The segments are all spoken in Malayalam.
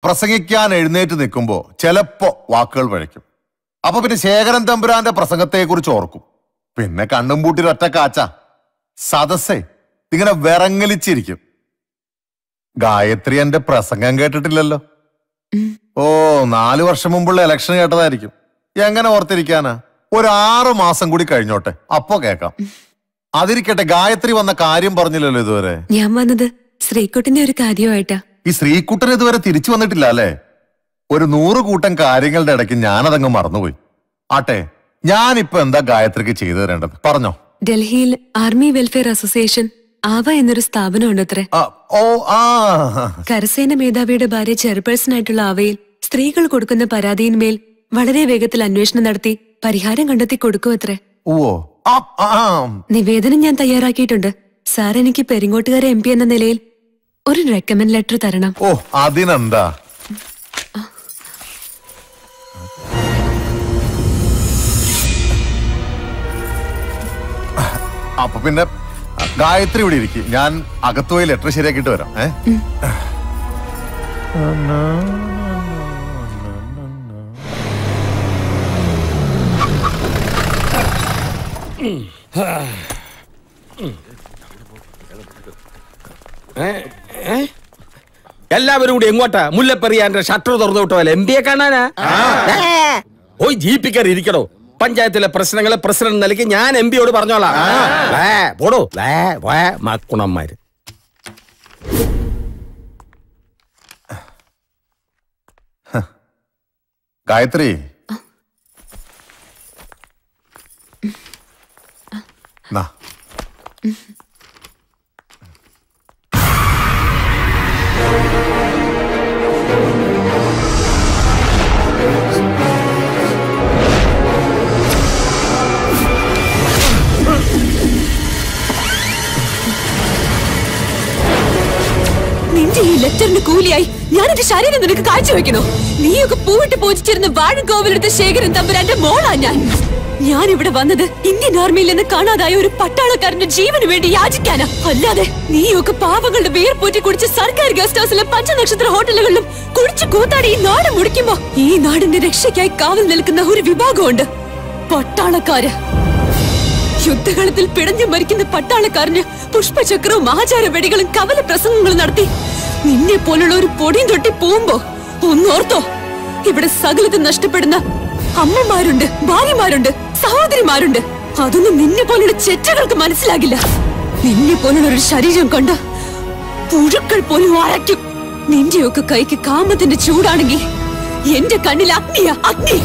പ്രസംഗിക്കാൻ എഴുന്നേറ്റ് നിൽക്കുമ്പോ ചിലപ്പോ വാക്കുകൾ പഴയ്ക്കും അപ്പൊ പിന്നെ ശേഖരൻ തമ്പുരാന്റെ പ്രസംഗത്തെക്കുറിച്ച് ഓർക്കും പിന്നെ കണ്ണും പൂട്ടി ഒറ്റ കാച്ച സദസ്സേ ഇങ്ങനെ വിറങ്ങലിച്ചിരിക്കും ഗായത്രി എന്റെ പ്രസംഗം കേട്ടിട്ടില്ലല്ലോ ഓ നാലു വർഷം മുമ്പുള്ള ഇലക്ഷൻ കേട്ടതായിരിക്കും എങ്ങനെ ഓർത്തിരിക്കാനാ ഒരു ആറ് മാസം കൂടി കഴിഞ്ഞോട്ടെ അപ്പോ കേക്കാം അതിരിക്കട്ടെ ഗായത്രി വന്ന കാര്യം പറഞ്ഞില്ലല്ലോ ഇതുവരെ ഞാൻ വന്നത് ശ്രീകുട്ടിന്റെ ഒരു കാര്യമായിട്ടാ ഈ ശ്രീകുട്ടൻ ഇതുവരെ തിരിച്ചു വന്നിട്ടില്ല അല്ലേ ഒരു നൂറ് കൂട്ടം കാര്യങ്ങളുടെ ഇടയ്ക്ക് ഞാനതങ്ങ് മറന്നുപോയി ആട്ടെ ഞാനിപ്പോ എന്താ ഗായത്രിക്ക് ചെയ്തു തരേണ്ടത് പറഞ്ഞോ ഡൽഹിയിൽ ആർമി വെൽഫെയർ അസോസിയേഷൻ ആവ എന്നൊരു സ്ഥാപനമുണ്ട് അത്രേ ആ, ഓ ആ കരസേന മേധാവിയുടെ ഭാര്യ ചെയർപേഴ്സൺ ആയിട്ടുള്ള ആവയിൽ സ്ത്രീകൾ കൊടുക്കുന്ന പരാതിയിന്മേൽ വളരെ വേഗത്തിൽ അന്വേഷണം നടത്തി പരിഹാരം കണ്ടെത്തി കൊടുക്കും അത്രേ ഓ ആ ആ, ആ. നിവേദനം ഞാൻ തയ്യാറാക്കിയിട്ടുണ്ട് സാർ എനിക്ക് പെരിങ്ങോട്ടുകാരെ എം പി എന്ന നിലയിൽ ഒരു റെക്കമെൻഡ് ലെറ്റർ തരണം ഓ അതിനെന്താ അപ്പൊ പിന്നെ ഗായത്രി ഇവിടെ ഇരിക്കും ഞാൻ അകത്ത് പോയി ലെറ്റർ ശരിയാക്കിയിട്ട് വരാം ഏ എല്ലാവരും കൂടി എങ്ങോട്ടാ മുല്ലപ്പെറിയാന്റെ ഷട്ടർ തുറന്നു വിട്ടോ എം പിയെ കാണാനാ ഏ, പോയി ജീപ്പിക്കറി ഇരിക്കണോ പഞ്ചായത്തിലെ പ്രശ്നങ്ങളെ പ്രസിഡന്റ് നിലയ്ക്ക് ഞാൻ എം പിയോട് പറഞ്ഞോളാം വേ, പോടോ വേ, വേ, മക്കുണന്മാര് ഗായത്രി നാ നിന്റെ ഈ ലെറ്ററിന് കൂലിയായി ഞാൻ എന്റെ ശരീരം നിനക്ക് കാഴ്ചവെക്കണോ നീയൊക്കെ പൂവിട്ട് പൂജിച്ചിരുന്ന വാഴക്കോവിലെടുത്ത ശേഖരൻ തമ്പുരാന്റെ മോളാ ഞാൻ ഞാൻ ഇവിടെ വന്നത് ഇന്ത്യൻ ആർമിയിൽ നിന്ന് കാണാതായ ഒരു പട്ടാളക്കാരന്റെ ജീവന് വേണ്ടി യാചിക്കാനാ അല്ലാതെ നീയൊക്കെ പാവങ്ങളുടെ വേർപൂറ്റി കുടിച്ച് സർക്കാർ ഗസ്റ്റ് ഹൗസിലെ പഞ്ചനക്ഷത്ര ഹോട്ടലുകളിലും കുടിച്ചു കൂത്താടി ഈ നാട് മുടിക്കുമ്പോ ഈ നാടിന്റെ രക്ഷയ്ക്കായി കാവൽ നിൽക്കുന്ന ഒരു വിഭാഗമുണ്ട് പട്ടാളക്കാര് യുദ്ധകളത്തിൽ പിടഞ്ഞു മരിക്കുന്ന പട്ടാളക്കാരന് പുഷ്പചക്രവും ആചാര വെടികളും കവല പ്രസംഗങ്ങളും നടത്തി നിന്നെ പോലുള്ള ഒരു പൊടിയും തൊട്ടി പോകുമ്പോ ഒന്നോർത്തോ ഇവിടെ സകലത്ത് നഷ്ടപ്പെടുന്ന അമ്മമാരുണ്ട് ഭാര്യമാരുണ്ട് സഹോദരിമാരുണ്ട് അതൊന്നും നിന്നെ പോലുള്ള ചെറ്റകൾക്ക് മനസ്സിലാകില്ല നിന്നെ പോലുള്ള ഒരു ശരീരം കൊണ്ട് പുഴുക്കൾ പോലും അരയ്ക്കും നിന്റെയൊക്കെ കൈക്ക് കാമത്തിന്റെ ചൂടാണെങ്കിൽ എന്റെ കണ്ണിൽ അഗ്നിയാ അഗ്നി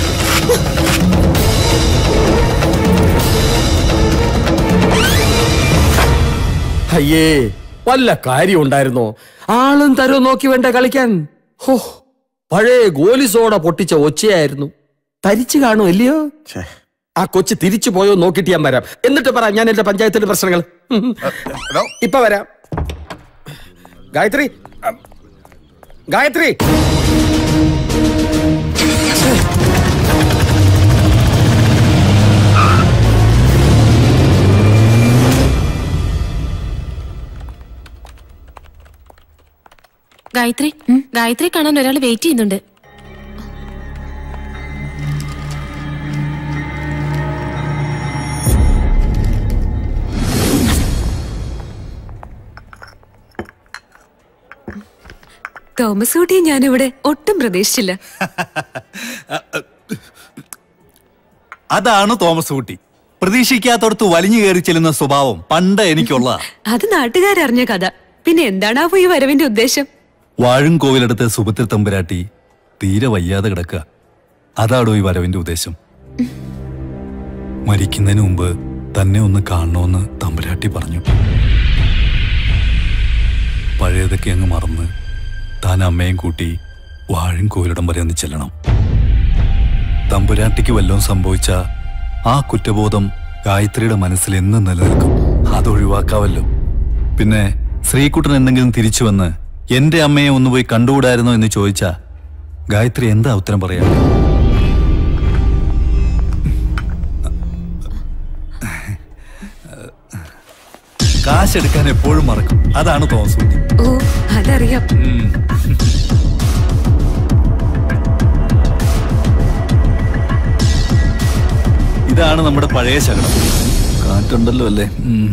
അയ്യേ വല്ല കാര്യം ഉണ്ടായിരുന്നോ ആളും തരവും നോക്കി വേണ്ട കളിക്കാൻ ഹോ പഴയ ഗോലിസോട പൊട്ടിച്ച ഒച്ചയായിരുന്നു തരിച്ചു കാണും അല്ലയോ ആ കൊച്ചു തിരിച്ചു പോയോ നോക്കിട്ട് ഞാൻ വരാം എന്നിട്ട് പറ ഞാൻ എന്റെ പഞ്ചായത്തിന്റെ പ്രശ്നങ്ങൾ ഉം. എടോ, ഇപ്പൊ വരാം ഗായത്രി അം, ഗായത്രി ഗായത്രി ഗായത്രി കാണാൻ ഒരാൾ വെയിറ്റ് ചെയ്യുന്നുണ്ട് തോമസ് കുട്ടിയെ ഞാനിവിടെ ഒട്ടും പ്രതീക്ഷിച്ചില്ല അതാണ് തോമസ് കുട്ടി പ്രതീക്ഷിക്കാത്തടത്ത് വലിഞ്ഞു കയറി ചെല്ലുന്ന സ്വഭാവം പണ്ട് എനിക്കുള്ള അത് നാട്ടുകാരറിഞ്ഞ കഥ പിന്നെ എന്താണാവോ ഈ വരവിന്റെ ഉദ്ദേശം വാഴും കോവിലടുത്ത് സുഭദ്ര തമ്പുരാട്ടി തീരെ വയ്യാതെ കിടക്കുക അതാടോ ഈ വരവിന്റെ ഉദ്ദേശം മരിക്കുന്നതിന് മുമ്പ് തന്നെ ഒന്ന് കാണണമെന്ന് തമ്പുരാട്ടി പറഞ്ഞു പഴയതൊക്കെ അങ്ങ് മറന്ന് താൻ അമ്മയും കൂട്ടി വാഴും കോവിലിടം വരെ ഒന്ന് ചെല്ലണം തമ്പുരാട്ടിക്ക് വല്ലതും സംഭവിച്ച ആ കുറ്റബോധം ഗായത്രിയുടെ മനസ്സിൽ എന്നും നിലനിൽക്കും അതൊഴിവാക്കാവല്ലോ പിന്നെ ശ്രീകുട്ടൻ എന്തെങ്കിലും തിരിച്ചു വന്ന് എന്റെ അമ്മയെ ഒന്ന് പോയി കണ്ടുകൂടായിരുന്നോ എന്ന് ചോദിച്ചാ ഗായത്രി എന്താ ഉത്തരം പറയാ കാശെടുക്കാൻ എപ്പോഴും മറക്കും അതാണ് തോമസ് കുട്ടി ഓ അതറിയാം ഉം. ഇതാണ് നമ്മുടെ പഴയ ശകടം കാറ്റുണ്ടല്ലോ അല്ലേ ഉം.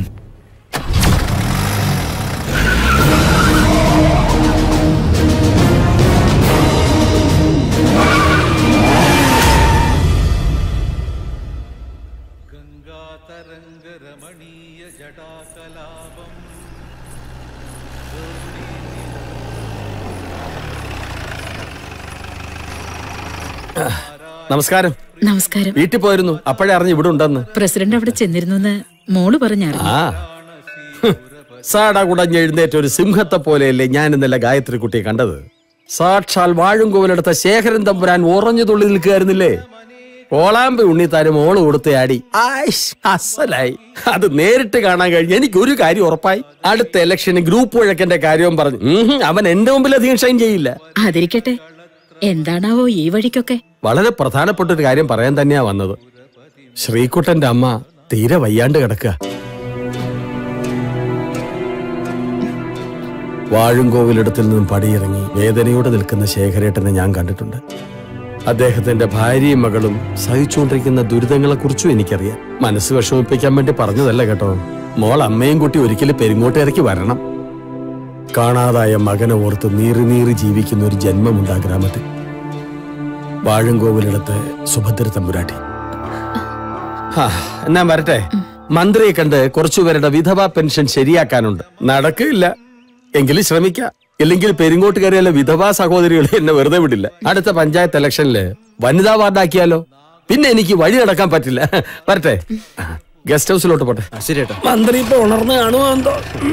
നമസ്കാരം നമസ്കാരം വീട്ടിൽ പോയിരുന്നു അപ്പോഴേ അറിഞ്ഞു ഇവിടെ ഉണ്ടെന്ന് പ്രസിഡന്റ് അവിടെ ചെന്നിരുന്നു എന്ന് മോള് പറഞ്ഞായിരുന്നു ആ ഹ്. സാട കുടഞ്ഞ് എഴുന്നേറ്റ ഒരു സിംഹത്തെ പോലെയല്ലേ ഞാൻ ഇന്നലെ ഗായത്രി കുട്ടിയെ കണ്ടത് സാക്ഷാൽ വാഴുംകോവിലെടുത്ത ശേഖരൻ തമ്പുരാൻ ഉറഞ്ഞു തുള്ളി നിൽക്കുകയായിരുന്നില്ലേ കോളാമ്പി ഉണ്ണിത്താരും മോള് കൊടുത്തയാടി ആയിഷ്, അസലായി അത് നേരിട്ട് കാണാൻ കഴിഞ്ഞ് എനിക്ക് ഒരു കാര്യം ഉറപ്പായി അടുത്ത ഇലക്ഷന് ഗ്രൂപ്പ് വഴക്കന്റെ കാര്യവും പറഞ്ഞു ഉം, അവൻ എന്റെ മുമ്പിൽ അധികം ഷൈൻ ചെയ്യില്ല അതിരിക്കട്ടെ എന്താണാവോ ഈ വഴിക്കൊക്കെ വളരെ പ്രധാനപ്പെട്ട ഒരു കാര്യം പറയാൻ തന്നെയാ വന്നത് ശ്രീകുട്ടന്റെ അമ്മ തീരെ വയ്യാണ്ട് കിടക്കുക വാഴുംകോവിലിടത്തിൽ നിന്നും പടിയിറങ്ങി വേദനയോടെ നിൽക്കുന്ന ശേഖരേട്ടനെ ഞാൻ കണ്ടിട്ടുണ്ട് അദ്ദേഹത്തിന്റെ ഭാര്യയും മകളും സഹിച്ചുകൊണ്ടിരിക്കുന്ന ദുരിതങ്ങളെ കുറിച്ചും എനിക്കറിയാം മനസ്സ് വിഷമിപ്പിക്കാൻ വേണ്ടി പറഞ്ഞതല്ല കേട്ടോ മോൾ അമ്മയും കുട്ടി ഒരിക്കലും പെരുങ്ങോട്ടേക്ക് വരണം കാണാതായ മകനെ ഓർത്ത് നീറി നീറി ജീവിക്കുന്ന ഒരു ജന്മമുണ്ട് ആ ഗ്രാമത്തിൽ വാഴങ്കോവിലിടത്ത് സുഭദ്ര തമ്പുരാട്ടി ഹാ, എന്നാ വരട്ടെ മന്ത്രിയെ കണ്ട് കുറച്ചുപേരുടെ വിധവാ പെൻഷൻ ശരിയാക്കാനുണ്ട് നടക്കില്ല എങ്കിലും ശ്രമിക്കാം ഇല്ലെങ്കിൽ പെരിങ്ങോട്ട് കയറിയാലോ വിധവാ സഹോദരികൾ എന്നെ വെറുതെ വിടില്ല അടുത്ത പഞ്ചായത്ത് ഇലക്ഷനില് വനിതാ വാർഡാക്കിയാലോ പിന്നെ എനിക്ക് വഴി നടക്കാൻ പറ്റില്ല വരട്ടെ ഗസ്റ്റ് ഹൗസിലോട്ട് പോട്ടെ ശരിയേട്ടാ മന്ത്രി ഇപ്പൊ ഉണർന്ന് കാണുമോ എന്തോ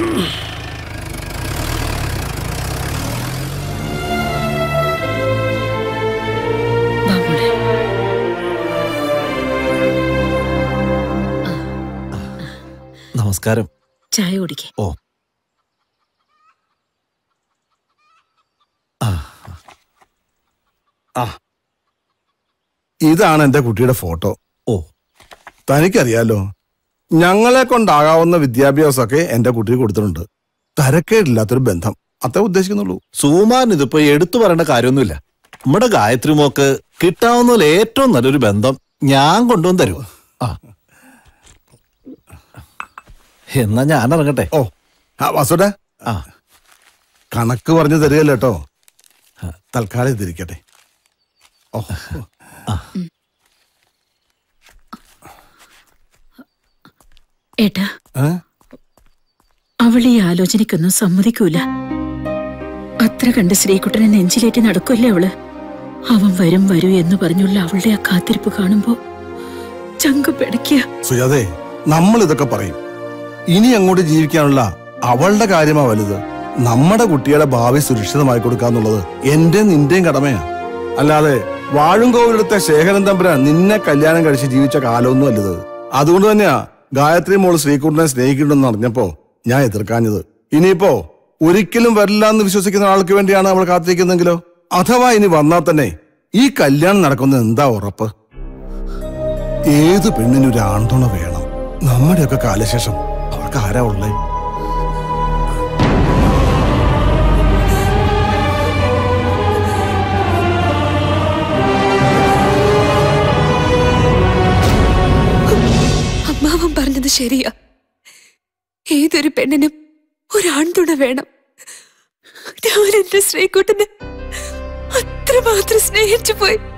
വാ മോളെ നമസ്കാരം ചായ കുടിക്കേ ഓ ഇതാണ് എന്റെ കുട്ടിയുടെ ഫോട്ടോ ഓ തനിക്കറിയാലോ ഞങ്ങളെ കൊണ്ടാകാവുന്ന വിദ്യാഭ്യാസമൊക്കെ എന്റെ കുട്ടിക്ക് കൊടുത്തിട്ടുണ്ട് തരക്കേടില്ലാത്തൊരു ബന്ധം അത്രേ ഉദ്ദേശിക്കുന്നുള്ളൂ സുമാൻ ഇതിപ്പോ എടുത്തു പറയേണ്ട കാര്യമൊന്നുമില്ല നമ്മുടെ ഗായത്രി മോക്ക് കിട്ടാവുന്നതിൽ ഏറ്റവും നല്ലൊരു ബന്ധം ഞാൻ കൊണ്ടുവന്ന് തരൂ ആ എന്നാ ഞാൻ ഇറങ്ങട്ടെ ഓ ആ വാസുടെ ആ കണക്ക് പറഞ്ഞു തരികല്ലോ കേട്ടോ തൽക്കാലം ഇതിരിക്കട്ടെ ഓ ഏട്ടാ ഏ? അവൾ ഈ ആലോചനയ്ക്കൊന്നും സമ്മതിക്കൂല അത്ര കണ്ട് ശ്രീകുട്ടനെ നെഞ്ചിലേറ്റി നടക്കുമല്ലേ അവള് അവൻ വരും വരൂ എന്ന് പറഞ്ഞുള്ള അവളുടെ ആ കാത്തിരിപ്പ് കാണുമ്പോ ചങ്കു പിടയ്ക്കുക സുജാതെ നമ്മൾ ഇതൊക്കെ പറയും ഇനി അങ്ങോട്ട് ജീവിക്കാനുള്ള അവളുടെ കാര്യമാ വലുത് നമ്മുടെ കുട്ടിയുടെ ഭാവി സുരക്ഷിതമായി കൊടുക്കാന്നുള്ളത് എന്റെ നിന്റെയും കടമയാ അല്ലാതെ വാഴുംകോവിലെടുത്ത ശേഖരൻ തമ്പുരാൻ നിന്നെ കല്യാണം കഴിച്ച് ജീവിച്ച കാലമൊന്നും അല്ലത് അതുകൊണ്ട് തന്നെയാ ഗായത്രി മോള് ശ്രീകുട്ടനെ സ്നേഹിക്കുന്നുണ്ടെന്ന് അറിഞ്ഞപ്പോ ഞാൻ എതിർക്കാഞ്ഞത് ഇനിയിപ്പോ ഒരിക്കലും വരില്ല എന്ന് വിശ്വസിക്കുന്ന ആൾക്ക് വേണ്ടിയാണ് അവൾ കാത്തിരിക്കുന്നെങ്കിലോ അഥവാ ഇനി വന്നാൽ തന്നെ ഈ കല്യാണം നടക്കുന്നത് എന്താ ഉറപ്പ് ഏത് പെണ്ണിനും ഒരു ആൺതുണ വേണം നമ്മുടെയൊക്കെ കാലശേഷം അവൾക്ക് ആരാ ഉള്ളേ അമ്മാവൻ പറഞ്ഞത് ശരിയാ ഏതൊരു പെണ്ണിനും ഒരു ആൺതുണ വേണം ഞാൻ എന്റെ ശ്രീകുട്ടനെ അത്രമാത്രം സ്നേഹിച്ചു പോയി